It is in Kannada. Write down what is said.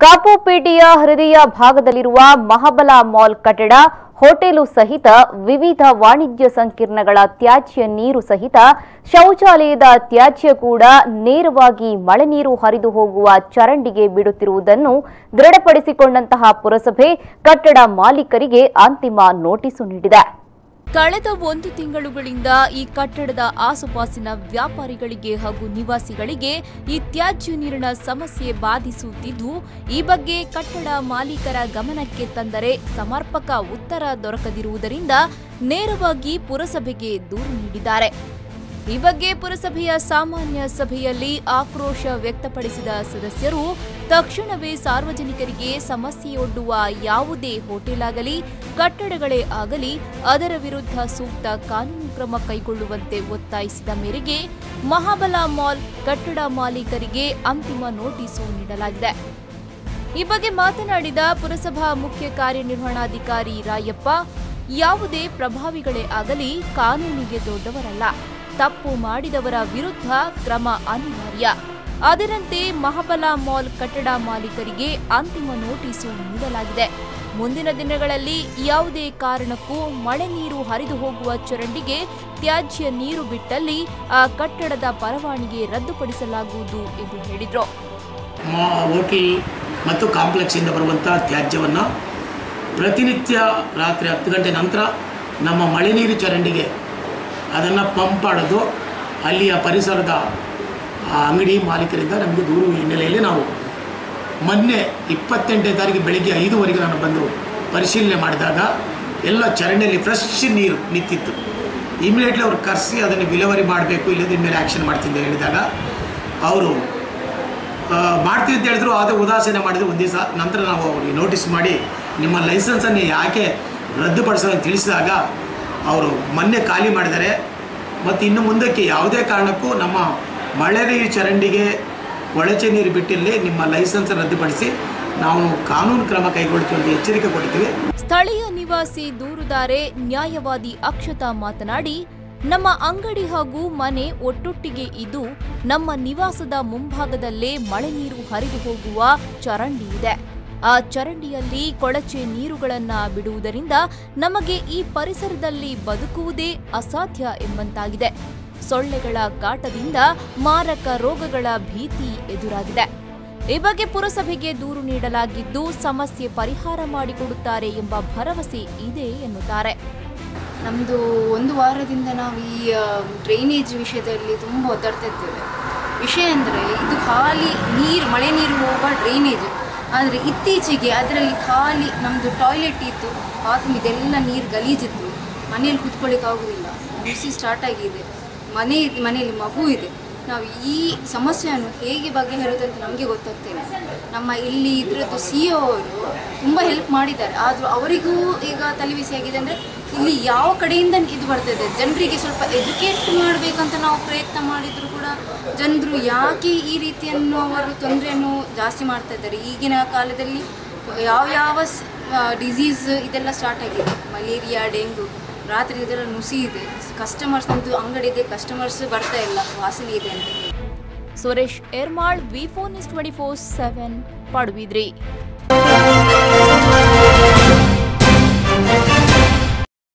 ಕಾಪುಪೇಟೆಯ ಹೃದಯ ಭಾಗದಲ್ಲಿರುವ ಮಹಾಬಲ ಮಾಲ್ ಕಟ್ಟಡ ಹೋಟೆಲು ಸಹಿತ ವಿವಿಧ ವಾಣಿಜ್ಯ ಸಂಕೀರ್ಣಗಳ ತ್ಯಾಜ್ಯ ನೀರು ಸಹಿತ ಶೌಚಾಲಯದ ತ್ಯಾಜ್ಯ ಕೂಡ ನೇರವಾಗಿ ಮಳೆ ನೀರು ಹರಿದು ಹೋಗುವ ಚರಂಡಿಗೆ ಬಿಡುತ್ತಿರುವುದನ್ನು ದೃಢಪಡಿಸಿಕೊಂಡಂತಹ ಪುರಸಭೆ ಕಟ್ಟಡ ಮಾಲೀಕರಿಗೆ ಅಂತಿಮ ನೋಟಿಸು ನೀಡಿದೆ ಕಳೆದ ಒಂದು ತಿಂಗಳುಗಳಿಂದ ಈ ಕಟ್ಟಡದ ಆಸುಪಾಸಿನ ವ್ಯಾಪಾರಿಗಳಿಗೆ ಹಾಗೂ ನಿವಾಸಿಗಳಿಗೆ ಈ ತ್ಯಾಜ್ಯ ನೀರಿನ ಸಮಸ್ಯೆ ಬಾಧಿಸುತ್ತಿದ್ದು ಈ ಬಗ್ಗೆ ಕಟ್ಟಡ ಮಾಲೀಕರ ಗಮನಕ್ಕೆ ತಂದರೆ ಸಮರ್ಪಕ ಉತ್ತರ ದೊರಕದಿರುವುದರಿಂದ ನೇರವಾಗಿ ಪುರಸಭೆಗೆ ದೂರು ನೀಡಿದ್ದಾರೆ ಈ ಬಗ್ಗೆ ಪುರಸಭೆಯ ಸಾಮಾನ್ಯ ಸಭೆಯಲ್ಲಿ ಆಕ್ರೋಶ ವ್ಯಕ್ತಪಡಿಸಿದ ಸದಸ್ಯರು ತಕ್ಷಣವೇ ಸಾರ್ವಜನಿಕರಿಗೆ ಸಮಸ್ಯೆಯೊಡ್ಡುವ ಯಾವುದೇ ಹೋಟೆಲ್ ಆಗಲಿ ಕಟ್ಟಡಗಳೇ ಆಗಲಿ ಅದರ ವಿರುದ್ಧ ಸೂಕ್ತ ಕಾನೂನು ಕ್ರಮ ಕೈಗೊಳ್ಳುವಂತೆ ಒತ್ತಾಯಿಸಿದ ಮೇರೆಗೆ ಮಹಾಬಲ ಮಾಲ್ ಕಟ್ಟಡ ಮಾಲೀಕರಿಗೆ ಅಂತಿಮ ನೋಟಿಸು ನೀಡಲಾಗಿದೆ ಈ ಬಗ್ಗೆ ಮಾತನಾಡಿದ ಪುರಸಭಾ ಮುಖ್ಯ ಕಾರ್ಯನಿರ್ವಹಣಾಧಿಕಾರಿ ರಾಯಪ್ಪ ಯಾವುದೇ ಪ್ರಭಾವಿಗಳೇ ಆಗಲಿ ಕಾನೂನಿಗೆ ದೊಡ್ಡವರಲ್ಲ ತಪ್ಪು ಮಾಡಿದವರ ವಿರುದ್ಧ ಕ್ರಮ ಅನಿವಾರ್ಯ ಅದರಂತೆ ಮಹಾಬಲ ಮಾಲ್ ಕಟ್ಟಡ ಮಾಲೀಕರಿಗೆ ಅಂತಿಮ ನೋಟಿಸು ನೀಡಲಾಗಿದೆ ಮುಂದಿನ ದಿನಗಳಲ್ಲಿ ಯಾವುದೇ ಕಾರಣಕ್ಕೂ ಮಳೆ ನೀರು ಹರಿದು ಹೋಗುವ ಚರಂಡಿಗೆ ತ್ಯಾಜ್ಯ ನೀರು ಬಿಟ್ಟಲ್ಲಿ ಆ ಕಟ್ಟಡದ ಪರವಾನಗಿ ರದ್ದುಪಡಿಸಲಾಗುವುದು ಎಂದು ಹೇಳಿದರು ಮಾ ಹೋಟೆಲ್ ಮತ್ತು ಕಾಂಪ್ಲೆಕ್ಸಿಂದ ಬರುವಂಥ ತ್ಯಾಜ್ಯವನ್ನು ಪ್ರತಿನಿತ್ಯ ರಾತ್ರಿ ಹತ್ತು ಗಂಟೆ ನಂತರ ನಮ್ಮ ಮಳೆ ನೀರು ಚರಂಡಿಗೆ ಅದನ್ನು ಪಂಪ್ ಮಾಡೋದು ಅಲ್ಲಿಯ ಪರಿಸರದ ಆ ಅಂಗಡಿ ಮಾಲೀಕರಿಂದ ನಮಗೆ ದೂರು ಹಿನ್ನೆಲೆಯಲ್ಲಿ ನಾವು ಮೊನ್ನೆ ಇಪ್ಪತ್ತೆಂಟನೇ ತಾರೀಕು ಬೆಳಿಗ್ಗೆ ಐದುವರೆಗೆ ನಾನು ಬಂದು ಪರಿಶೀಲನೆ ಮಾಡಿದಾಗ ಎಲ್ಲ ಚರಂಡಿಯಲ್ಲಿ ಫ್ರೆಶ್ ನೀರು ನಿಂತಿತ್ತು ಇಮಿಡಿಯೇಟ್ಲಿ ಅವ್ರು ಕರೆಸಿ ಅದನ್ನು ವಿಲೇವಾರಿ ಮಾಡಬೇಕು ಇಲ್ಲದ ಮೇಲೆ ಆ್ಯಕ್ಷನ್ ಮಾಡ್ತೀನಿ ಅಂತ ಹೇಳಿದಾಗ ಅವರು ಆ, ಮಾಡ್ತೀವಿ ಅಂತ ಹೇಳಿದ್ರು ಆದರೆ ಉದಾಸೀನ ಮಾಡಿದ್ರು ಒಂದು ದಿವಸ ನಂತರ ನಾವು ಅವರಿಗೆ ನೋಟಿಸ್ ಮಾಡಿ ನಿಮ್ಮ ಲೈಸೆನ್ಸನ್ನು ಯಾಕೆ ರದ್ದುಪಡಿಸೋ ಅಂತ ತಿಳಿಸಿದಾಗ ಅವರು ಮೊನ್ನೆ ಖಾಲಿ ಮಾಡಿದ್ದಾರೆ ಮತ್ತು ಇನ್ನು ಮುಂದಕ್ಕೆ ಯಾವುದೇ ಕಾರಣಕ್ಕೂ ನಮ್ಮ ಮಳೆ ನೀರು ಚರಂಡಿಗೆ ಕೊಳಚೆ ನೀರು ಬಿಟ್ಟಿಲ್ಲಿ ನಿಮ್ಮ ಲೈಸೆನ್ಸ್ ರದ್ದುಪಡಿಸಿ ನಾವು ಕಾನೂನು ಕ್ರಮ ಕೈಗೊಳ್ತೀವಿ ಅಂತ ಎಚ್ಚರಿಕೆ ಕೊಡ್ತೀವಿ ಸ್ಥಳೀಯ ನಿವಾಸಿ ದೂರುದಾರೆ ನ್ಯಾಯವಾದಿ ಅಕ್ಷತಾ ಮಾತನಾಡಿ ನಮ್ಮ ಅಂಗಡಿ ಹಾಗೂ ಮನೆ ಒಟ್ಟೊಟ್ಟಿಗೆ ಇದ್ದು ನಮ್ಮ ನಿವಾಸದ ಮುಂಭಾಗದಲ್ಲೇ ಮಳೆ ನೀರು ಹರಿದು ಹೋಗುವ ಚರಂಡಿ ಇದೆ ಆ ಚರಂಡಿಯಲ್ಲಿ ಕೊಳಚೆ ನೀರುಗಳನ್ನ ಬಿಡುವುದರಿಂದ ನಮಗೆ ಈ ಪರಿಸರದಲ್ಲಿ ಬದುಕುವುದೇ ಅಸಾಧ್ಯ ಎಂಬಂತಾಗಿದೆ ಸೊಳ್ಳೆಗಳ ಕಾಟದಿಂದ ಮಾರಕ ರೋಗಗಳ ಭೀತಿ ಎದುರಾಗಿದೆ ಈ ಬಗ್ಗೆ ಪುರಸಭೆಗೆ ದೂರು ನೀಡಲಾಗಿದ್ದು ಸಮಸ್ಯೆ ಪರಿಹಾರ ಮಾಡಿಕೊಡುತ್ತಾರೆ ಎಂಬ ಭರವಸೆ ಇದೆ ಎನ್ನುತ್ತಾರೆ ನಮ್ಮದು ಒಂದು ವಾರದಿಂದ ನಾವು ಈ ಡ್ರೈನೇಜ್ ವಿಷಯದಲ್ಲಿ ತುಂಬ ಒದ್ದಾಡ್ತಾ ಇದ್ದೇವೆ ವಿಷಯ ಅಂದರೆ ಇದು ಖಾಲಿ ನೀರು ಮಳೆ ನೀರು ಹೋಗುವ ಡ್ರೈನೇಜ್ ಆದರೆ ಇತ್ತೀಚೆಗೆ ಅದರಲ್ಲಿ ಖಾಲಿ ನಮ್ಮದು ಟಾಯ್ಲೆಟ್ ಇತ್ತು ಬಾತ್ರೂಮ್ ಇದೆಲ್ಲ ನೀರು ಗಲೀಜಿತ್ತು ಮನೆಯಲ್ಲಿ ಕೂತ್ಕೊಳ್ಳಿಕ್ಕೆ ಆಗೋದಿಲ್ಲ ಬಿಸಿ ಸ್ಟಾರ್ಟ್ ಆಗಿದೆ ಮನೆ ಮನೆಯಲ್ಲಿ ಮಗು ಇದೆ ನಾವು ಈ ಸಮಸ್ಯೆಯನ್ನು ಹೇಗೆ ಬಗೆಹರಿಯೋದಂತ ನಮಗೆ ಗೊತ್ತಾಗ್ತಿಲ್ಲ ನಮ್ಮ ಇಲ್ಲಿ ಇದ್ರದ್ದು ಸಿ ಒ ಅವರು ತುಂಬ ಹೆಲ್ಪ್ ಮಾಡಿದ್ದಾರೆ ಆದರೂ ಅವರಿಗೂ ಈಗ ತಲೆಬಿಸಿ ಆಗಿದೆ ಅಂದರೆ ಇಲ್ಲಿ ಯಾವ ಕಡೆಯಿಂದ ಇದು ಬರ್ತದೆ ಜನರಿಗೆ ಸ್ವಲ್ಪ ಎಜುಕೇಟ್ ಮಾಡಬೇಕಂತ ನಾವು ಪ್ರಯತ್ನ ಮಾಡಿದರೂ ಕೂಡ ಜನರು ಯಾಕೆ ಈ ರೀತಿಯನ್ನು ಅವರು ತೊಂದರೆಯನ್ನು ಜಾಸ್ತಿ ಮಾಡ್ತಾ ಇದ್ದಾರೆ ಈಗಿನ ಕಾಲದಲ್ಲಿ ಯಾವ ಯಾವ ಡಿಸೀಸ್ ಇದೆಲ್ಲ ಸ್ಟಾರ್ಟ್ ಆಗಿದೆ ಮಲೇರಿಯಾ ಡೆಂಗು ರಾತ್ರಿ ಇದೆಲ್ಲ ನುಸಿ ಇದೆ ಕಸ್ಟಮರ್ಸ್ ನಮ್ಮದು ಅಂಗಡಿ ಇದೆ ಕಸ್ಟಮರ್ಸ್ ಬರ್ತಾ ಇಲ್ಲ ವಾಸನೆ ಇದೆ ಅಂತ ಹೇಳಿ Suresh Ermal V phone is twenty four seven Padubidri